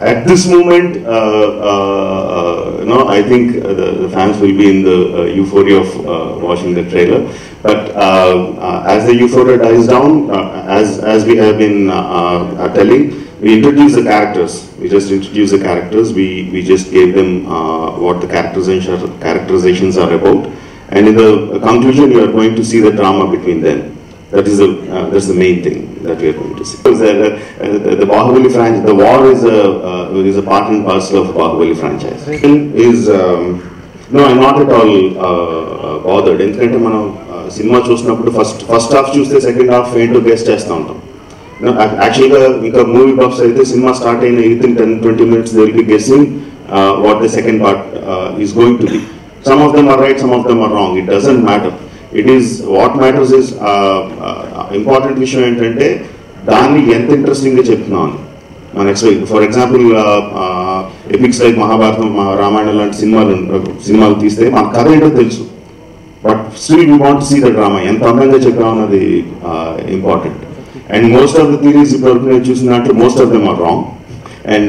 at this moment, uh, uh, uh, no, I think uh, the, the fans will be in the uh, euphoria of uh, watching the trailer. But uh, uh, as the euphoria dies down, uh, as as we have been uh, uh, telling, we introduce the characters. We just introduce the characters. We we just gave them uh, what the characterization characterizations are about, and in the conclusion, you are going to see the drama between them. That is the uh, that's the main thing that we are going to see. Because the, uh, the, the Bahubali franchise, the war is a uh, is a part and parcel of Bahubali franchise. Is um, no, I'm not at all uh, uh, bothered. ఎందుకంటే మనం సినిమా చూసినప్పుడు first first half చూస్తే second half ఏంటో guessed చేస్తూ ఉంటాం యాక్చువల్గా ఇంకా మూవీ బఫ్స్ అయితే సినిమా స్టార్ట్ అయిన within ten twenty minutes they will be guessing what the second part is going to be some of them are right some of them are wrong it doesn't matter it is what matters is important విషయం ఏంటంటే దాన్ని ఎంత ఇంట్రెస్టింగ్గా చెప్తున్నాను మన expect for example epics like Mahabharatam మా రామాయణం లాంటి సినిమాలు సినిమాలు తీస్తే మన కథ ఏంటో తెలుసు but still you want see the drama ఎంత అందంగా చెప్పామన్నది important and most of the theories ఇప్పుడు నేను చూసిన దాంట్లో most of them are wrong and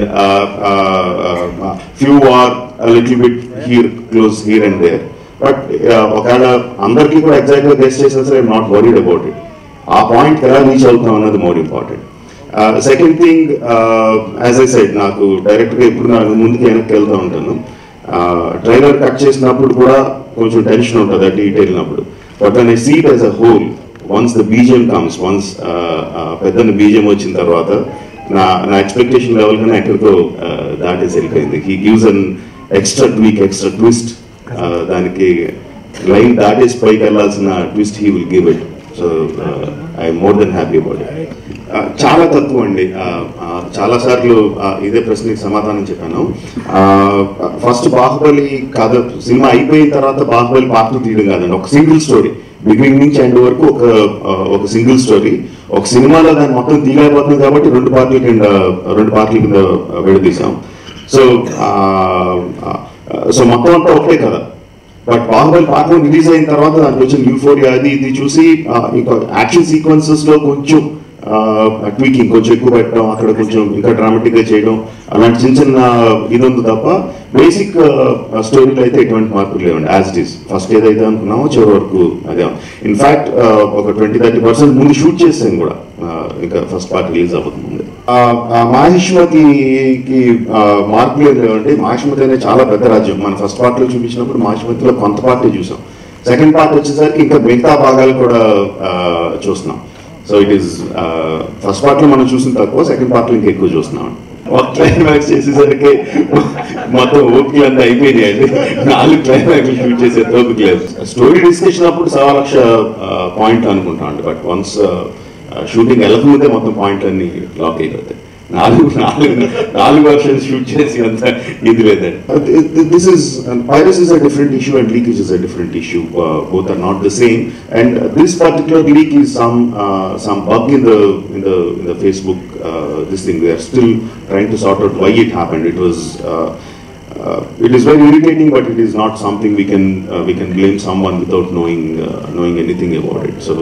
few are little bit here close here and there but ఒకవేళ అందరికీ కూడా ఎగ్జాక్ట్గా గెస్ట్ చేసినా సరే నాట్ వరీడ్ అబౌట్ ఇట్ ఆ పాయింట్ ఎలా రీచ్ అవుతాం అన్నది more important second thing as I said నాకు డైరెక్ట్గా ఇప్పుడు నాకు ముందుకు వెనక్కి వెళ్తూ ఉంటాను ట్రైలర్ కట్ చేసినప్పుడు కూడా కొంచెం టెన్షన్ ఉంటుంది అటు ఇటు వెళ్ళినప్పుడు but when I see it as a whole once the BGM comes once పెద్దని బీజియం వచ్చిన తర్వాత నా నా ఎక్స్పెక్టేషన్ లెవెల్ కన్నా ఎక్కడికో దాటేసి వెళ్ళిపోయింది he gives an extra tweak extra twist దానికి లైన్ దాటేసి పైకి వెళ్ళాల్సిన twist he will give it so I more then happy about it చాలా తక్కువ అండి చాలా సార్లు ఇదే ప్రశ్నకి సమాధానం చెప్పాను ఫస్ట్ బాహుబలి కథ సినిమా అయిపోయిన తర్వాత బాహుబలి పాటలు తీయడం కాదండి ఒక సింగిల్ స్టోరీ బిగినింగ్ నుంచి ఎండ్ వరకు ఒక ఒక సింగిల్ స్టోరీ ఒక సినిమాలో దాన్ని మొత్తం తీయలేకపోతుంది కాబట్టి రెండు పార్టీల కింద రెండు పార్టీల కింద విడదీశాం సో సో మొత్తం అంతా ఒకటే కదా but Baahubali part one release అయిన తర్వాత దానికి వచ్చిన యూఫోరియా అది ఇది చూసి ఇంకా యాక్షన్ సీక్వెన్సెస్ లో కొంచెం ట్వీకింగ్ కొంచెం ఎక్కువ పెట్టడం అక్కడ కొంచెం ఇంకా డ్రామాటిక్ గా చేయడం అలాంటి చిన్న చిన్న ఇది ఉంది తప్ప బేసిక్ స్టోరీలో అయితే ఎటువంటి మార్పులు లేవండి యాజ్ ఇట్ ఈస్ ఫస్ట్ ఏదైతే అనుకున్నామో చివరి వరకు అదే ఇన్ఫాక్ట్ ఒక ట్వంటీ థర్టీ పర్సెంట్ ముందు షూట్ చేసాను కూడా ఇంకా ఫస్ట్ పార్ట్ రిలీజ్ అవ్వక ముందు మాహిష్మతికి మార్పులు ఏం లేవండి మాహిష్మతి అనేది చాలా పెద్ద రాజ్యం మన ఫస్ట్ పార్ట్ లో చూపించినప్పుడు మాహిష్మతిలో కొంత పార్టీ చూసాం సెకండ్ పార్ట్ వచ్చేసరికి ఇంకా మిగతా భాగాలు కూడా చూస్తున్నాం so it is first part లో మనం చూసిన తక్కువ సెకండ్ పార్ట్ లో ఇంకా ఎక్కువ చూస్తున్నాం ఒక క్లైమాక్స్ చేసేసరికి మొత్తం ఓపికలు అంతా అయిపోయినాయి అండి నాలుగు క్లైమాక్స్ షూట్ చేసే ఓపిక లేదు స్టోరీ డిస్కషన్ అప్పుడు సవా లక్ష పాయింట్ అనుకుంటాం అండి బట్ వన్స్ షూటింగ్ వెళ్ళకముందే మొత్తం పాయింట్ అన్ని లాక్ అయిపోతాయి నాలుగు నాలుగు నాలుగు వర్షన్స్ షూట్ చేసి అంత ఇది లేదండి this is piracy is a different issue and leakage is a different issue both are not the same and this particular leak is some some bug in the in the in the Facebook this thing they are still trying to sort out why it happened it was Uh, it is very irritating, but it is not something we can uh, we can blame someone without knowing uh, knowing anything about it. So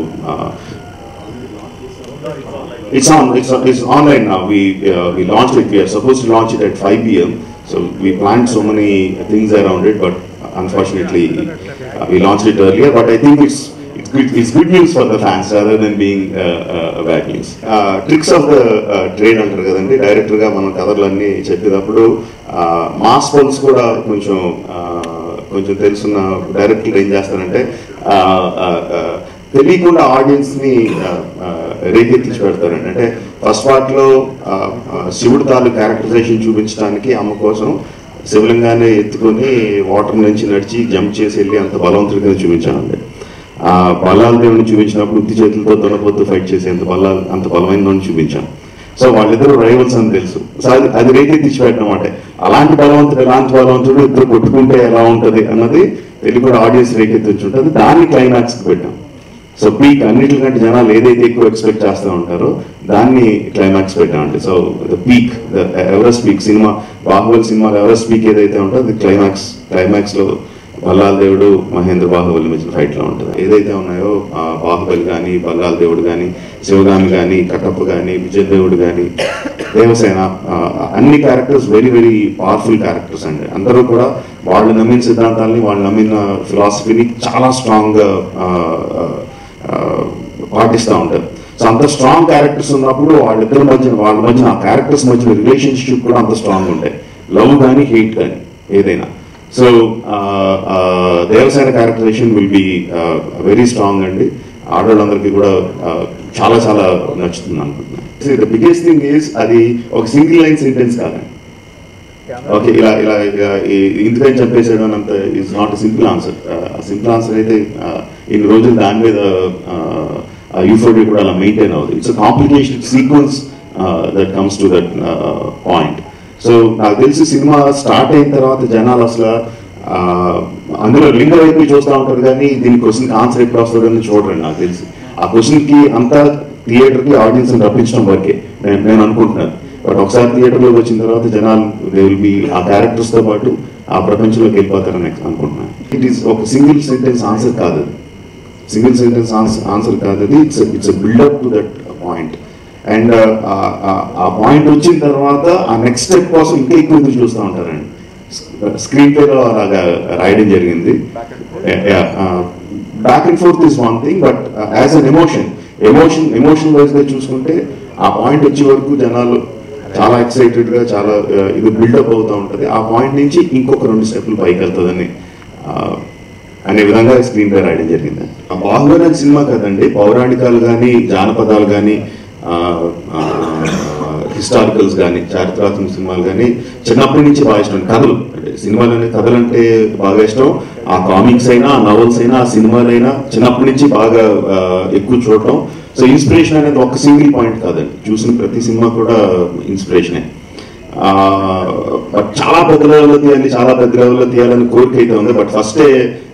it's on it's, it's online now. We we launched it. We are supposed to launch it at 5 p.m. So we planned so many things around it, but unfortunately we launched it earlier. But I think it's it's good, it's good news for the fans rather than being uh, uh, bad news. Tricks of the trade అంటారు కదండి డైరెక్టర్గా మనం కథలన్నీ చెప్పేటప్పుడు mass pulse కూడా కొంచెం కొంచెం తెలుసున్న డైరెక్టర్లు ఏం చేస్తారంటే తెలియకుండా ఆడియన్స్ని రేకెత్తించి పెడతారండి అంటే ఫస్ట్ పార్ట్లో శివుడు తాలూ క్యారెక్టరైజేషన్ చూపించడానికి అమ్మ కోసం శివలింగాన్ని ఎత్తుకొని వాటర్ నుంచి నడిచి జంప్ చేసి వెళ్ళి అంత బలవంతుడి కింద చూపించానండి ఆ బలాల దేవుని చూపించినప్పుడు ఉత్తి చేతులతో దొనపోతూ ఫైట్ చేసి అంత బల అంత బలమైన చూపించాను సో వాళ్ళిద్దరు రైవల్స్ అని తెలుసు సో అది అది రేకెత్తించి పెట్టడం అంటే అలాంటి బలవంతుడు ఎలాంటి బలవంతుడు ఇద్దరు కొట్టుకుంటే ఎలా ఉంటుంది అన్నది తెలుగు ఆడియన్స్ రేకెత్తించి ఉంటుంది దాన్ని క్లైమాక్స్కి పెట్టాం సో పీక్ అన్నిటికంటే జనాలు ఏదైతే ఎక్కువ ఎక్స్పెక్ట్ చేస్తూ ఉంటారో దాన్ని క్లైమాక్స్ పెట్టామండి so the peak the Everest peak cinema Baahubali సినిమాలో ఎవరెస్ట్ పీక్ ఏదైతే ఉంటుందో అది క్లైమాక్స్ క్లైమాక్స్ లో బల్లాల దేవుడు మహేంద్ర బాహుబలి మధ్య ఫైట్ లో ఉంటుంది ఏదైతే ఉన్నాయో ఆ, బాహుబలి కానీ బల్లాల దేవుడు కానీ శివగామి కానీ కట్టప్ప కానీ విజయ్ దేవుడు కానీ దేవసేన ఆ, అన్ని characters very very powerful characters అండి అందరూ కూడా వాళ్ళు నమ్మిన సిద్ధాంతాలని వాళ్ళు నమ్మిన ఫిలాసఫీని చాలా స్ట్రాంగ్ గా ఆ, ఆ, పాటిస్తూ ఉంటారు సో అంత స్ట్రాంగ్ క్యారెక్టర్స్ ఉన్నప్పుడు వాళ్ళిద్దరి మధ్య వాళ్ళ మధ్య ఆ క్యారెక్టర్స్ మధ్య రిలేషన్షిప్ కూడా అంత స్ట్రాంగ్ ఉంటాయి లవ్ కానీ హెయిట్ కానీ ఏదైనా so Devasena characterization will be very strong అండి ఆడవాళ్ళందరికీ కూడా uh, చాలా చాలా నచ్చుతుంది అనుకుంటున్నాను ద బిగ్గెస్ట్ థింగ్ ఈస్ అది ఒక సింగిల్ లైన్ సెంటెన్స్ కాదండి ఓకే ఇలా ఇలా ఇలా ఈ- ఇంతకని చంపేసాడు అన్నంత is not simple answer simple answer అయితే uh, ఇన్ని రోజులు దాని మీద యూఫోడి కూడా అలా మెయింటైన్ అవ్వదు it's complication sequence that comes to that point so నాకు తెలిసి సినిమా స్టార్ట్ అయిన తర్వాత జనాలు అసలు ఆ, అందులో లింగ వైపు చూస్తూ ఉంటారు కానీ దీని క్వశ్చన్ ఆన్సర్ ఎప్పుడు వస్తుందని చూడరండి నాకు తెలిసి ఆ క్వశ్చన్ కి అంతా థియేటర్ కి ఆడియన్స్ రప్పించడం వరకే నేను నేను అనుకుంటున్నాను బట్ ఒకసారి థియేటర్ లోకి వచ్చిన తర్వాత జనాలు దే విల్ బి ఆ క్యారెక్టర్స్ తో పాటు ఆ ప్రపంచంలోకి వెళ్ళిపోతారని అనుకుంటున్నాను ఇట్ ఈస్ ఒక సింగిల్ సెంటెన్స్ ఆన్సర్ కాదు సింగిల్ సెంటెన్స్ ఆన్సర్ కాదు అది it's it's buildup to that point and ఆ పాయింట్ వచ్చిన తర్వాత ఆ నెక్స్ట్ స్టెప్ కోసం ఇంకా ఎక్కువ ఎదురు చూస్తూ ఉంటారండి స్క్రీన్ ప్లేలో అలాగా రాయడం జరిగింది back and forth is one thing but as an emotion emotion emotion wise గా చూసుకుంటే ఆ పాయింట్ వచ్చే వరకు జనాలు చాలా ఎక్సైటెడ్ గా చాలా uh, ఇది బిల్డప్ అవుతూ ఉంటది ఆ పాయింట్ నుంచి ఇంకొక రెండు స్టెప్లు పైకి వెళ్తుందని uh, అనే విధంగా స్క్రీన్ పే రాయడం జరిగింది ఆ బాహుబలి అనే సినిమా కదండి పౌరాణికాలు కానీ జానపదాలు కానీ హిస్టారికల్స్ కానీ చారిత్రాత్మక సినిమాలు కానీ చిన్నప్పటి నుంచి బాగా ఇష్టం కథలు అంటే సినిమాలు అనే కథలు అంటే బాగా ఇష్టం ఆ కామిక్స్ అయినా ఆ నవల్స్ అయినా ఆ సినిమాలైనా చిన్నప్పటి నుంచి బాగా ఆ, ఎక్కువ చూడటం సో ఇన్స్పిరేషన్ అనేది ఒక సింగిల్ పాయింట్ కాదండి చూసిన ప్రతి సినిమా కూడా ఇన్స్పిరేషనే ఆ, బట్ చాలా పెద్ద లెవెల్లో తీయాలి చాలా పెద్ద లెవెల్లో తీయాలని కోరిక అయితే ఉంది బట్ ఫస్టే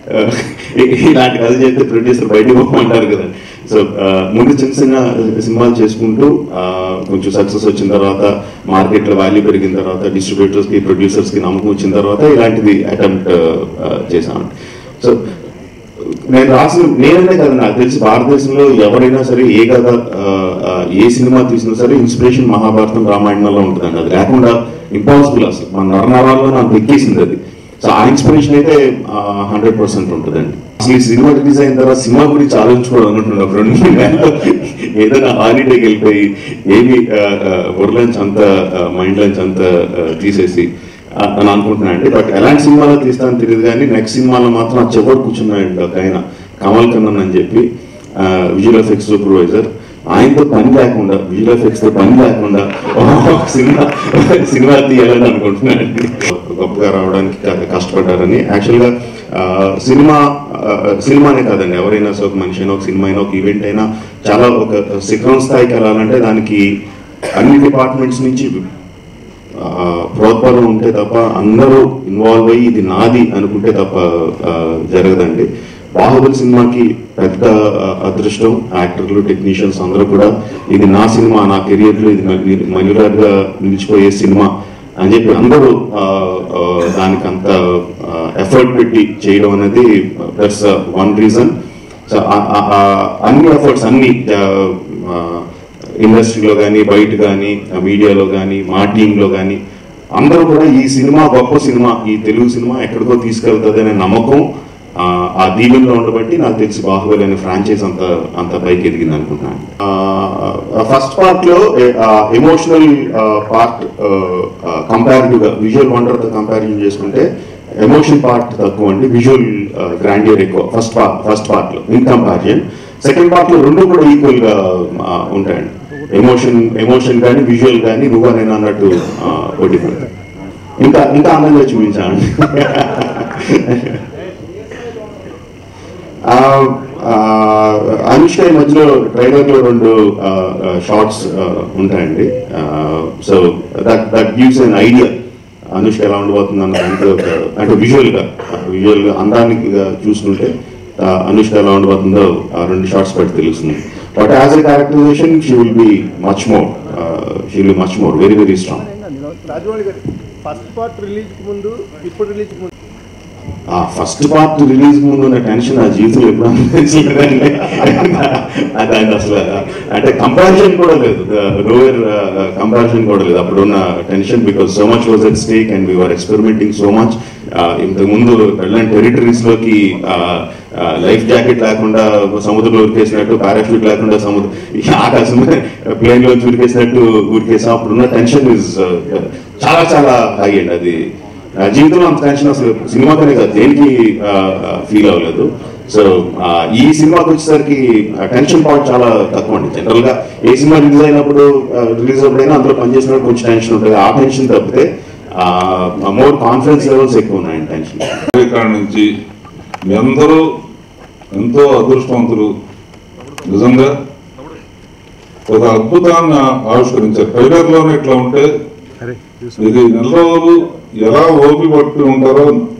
ఇలాంటి కథ చేస్తే ప్రొడ్యూసర్ బయటకు పోమంటారు కదా సో ముందు చిన్న చిన్న సినిమాలు చేసుకుంటూ ఆ, కొంచెం సక్సెస్ వచ్చిన తర్వాత మార్కెట్లో వాల్యూ పెరిగిన తర్వాత డిస్ట్రిబ్యూటర్స్ కి ప్రొడ్యూసర్స్ కి నమ్మకం వచ్చిన తర్వాత ఇలాంటిది అటెంప్ట్ చేశాను సో నేను రాసిన నేననే కదా నాకు తెలిసి భారతదేశంలో ఎవరైనా సరే ఏ కథ ఆ, ఆ, ఏ సినిమా తీసినా సరే ఇన్స్పిరేషన్ మహాభారతం రామాయణంలో ఉంటుందండి అది లేకుండా ఇంపాసిబుల్ అసలు మన నరనరాల్లో నాకు ఎక్కేసింది అది సో ఆ ఇన్స్పిరేషన్ అయితే హండ్రెడ్ పర్సెంట్ ఉంటుందండి అసలు ఈ సినిమా రిలీజ్ అయిన తర్వాత సినిమా గురించి ఆలోచించుకోవడం అనుకుంటున్నాను ఒక రెండు మూడు నెలలు ఏదైనా హాలిడేకి వెళ్ళిపోయి ఏమి బుర్రలంచి అంతా మైండ్ లంచ్ అంతా ఆ, తీసేసి ఆ, అని అనుకుంటున్నాను అండి బట్ ఎలాంటి సినిమాలో తీస్తానని తెలియదు కానీ నెక్స్ట్ సినిమాలో మాత్రం ఆ చివరి కూర్చున్నాడు ఒక ఆయన కమల్ కన్నన్ అని చెప్పి విజువల్ ఎఫెక్ట్స్ సూపర్వైజర్ ఆయనతో పని లేకుండా విజువల్ ఎఫెక్ట్స్ తో పని లేకుండా ఒక సినిమా సినిమా తీయాలని అనుకుంటున్నాను అండి గొప్పగా రావడానికి క- కష్టపడ్డారని యాక్చువల్గా సినిమా ఆ, సినిమానే కాదండి ఎవరైనా సో ఒక మనిషి అయినా ఒక సినిమా అయినా ఒక ఈవెంట్ అయినా చాలా ఒక శిఖరం స్థాయికి వెళ్ళాలంటే దానికి అన్ని డిపార్ట్మెంట్స్ నుంచి ఆ, ప్రోత్సాహం ఉంటే తప్ప అందరూ ఇన్వాల్వ్ అయ్యి ఇది నాది అనుకుంటే తప్ప ఆ, జరగదండి బాహుబలి సినిమాకి పెద్ద ఆ, అదృష్టం యాక్టర్లు టెక్నీషియన్స్ అందరూ కూడా ఇది నా సినిమా నా కెరియర్ లో ఇది మనురాడ్గా నిలిచిపోయే సినిమా అని చెప్పి అందరూ ఆ, ఆ, దానికి అంత ఎఫర్ట్ పెట్టి చేయడం అనేది దట్స్ వన్ రీజన్ సో అన్ని ఎఫర్ట్స్ అన్ని ఆ, ఆ, ఇండస్ట్రీలో కానీ బయట కానీ మీడియాలో కానీ మా టీంలో కానీ అందరూ కూడా ఈ సినిమా గొప్ప సినిమా ఈ తెలుగు సినిమా ఎక్కడికో తీసుకెళ్తుంది అనే నమ్మకం ఆ, ఆ దీవెనలో ఉండబట్టి నాకు తెలిసి బాహుబలి అనే ఫ్రాంచైజ్ అంత అంత పైకి ఎదిగింది అనుకుంటున్నాను ఫస్ట్ పార్ట్ లో ఎమోషనల్ పార్ట్ కంపారిటివ్ గా విజువల్ వండర్ తో కంపారిజన్ చేసుకుంటే ఎమోషన్ పార్ట్ తక్కువ అండి విజువల్ గ్రాండియర్ ఎక్కువ ఫస్ట్ పార్ట్ ఫస్ట్ పార్ట్ లో ఇన్ కంపారిజన్ సెకండ్ పార్ట్ లో రెండు కూడా ఈక్వల్ గా ఆ, ఉంటాయండి ఎమోషన్ ఎమోషన్ కానీ విజువల్ కానీ నువ్వు నేను అన్నట్టు ఆ, పోటీ పడతాయి ఇంకా ఇంకా అందంగా చూపించాను ఆ, ఆ, అనుష్క ఈ మధ్యలో ట్రైలర్ లో రెండు షార్ట్స్ ఉంటాయండి so that that gives an idea Anushka ఎలా ఉండబోతుంది అన్న దాంట్లో ఒక అంటే విజువల్ గా విజువల్ గా అందానికి గా చూసుకుంటే ఆ, అనుష్క ఎలా ఉండబోతుందో ఆ రెండు షార్ట్స్ బట్టి తెలుస్తుంది but as a characterization she will be much more she will much more very very strong Rajamouli garu first part release కి ముందు ఇప్పుడు రిలీజ్ కి ముందు ఆ ఫస్ట్ పార్ట్ రిలీజ్ ముందు ఉన్న టెన్షన్ ఆ జీవితంలో ఎప్పుడు అనిపించలేదండి దాన్ని అసలు అంటే కంపారిజన్ కూడా లేదు లోయర్ కంపారిజన్ కూడా లేదు అప్పుడున్న tension because so much was at stake and we're experimenting so much ఇంతకు ముందు వెళ్ళని టెరిటరీస్ లోకి లైఫ్ జాకెట్ లేకుండా సముద్రంలో ఉరికేసినట్టు పారాషూట్ లేకుండా సముద్ర ఈ ఆకాశం ప్లేన్ లో ఉరికేసినట్టు ఉరికేసాం అప్పుడున్న టెన్షన్ ఇస్ చాలా చాలా హై అండి అది నా జీవితంలో అంత టెన్షన్ అసలు సినిమాతోనే కాదు దేనికి ఫీల్ అవ్వలేదు సో ఈ సినిమాకి వచ్చేసరికి టెన్షన్ పార్ట్ చాలా తక్కువ అండి జనరల్ గా ఏ సినిమా రిలీజ్ అయినప్పుడు రిలీజ్ అప్పుడైనా అందులో పనిచేసినప్పుడు కొంచెం టెన్షన్ ఉంటుంది ఆ టెన్షన్ తప్పితే మోర్ కాన్ఫిడెన్స్ లెవెల్స్ ఎక్కువ ఉన్నాయండి టెన్షన్ ఇక్కడ నుంచి మీ అందరూ ఎంతో అదృష్టవంతులు నిజంగా ఒక అద్భుతాన్ని ఆవిష్కరించారు ట్రైలర్ లోనే ఇట్లా ఉంటే ఇది నెల రోజులు ఎలా ఓపి పట్టి ఉంటారో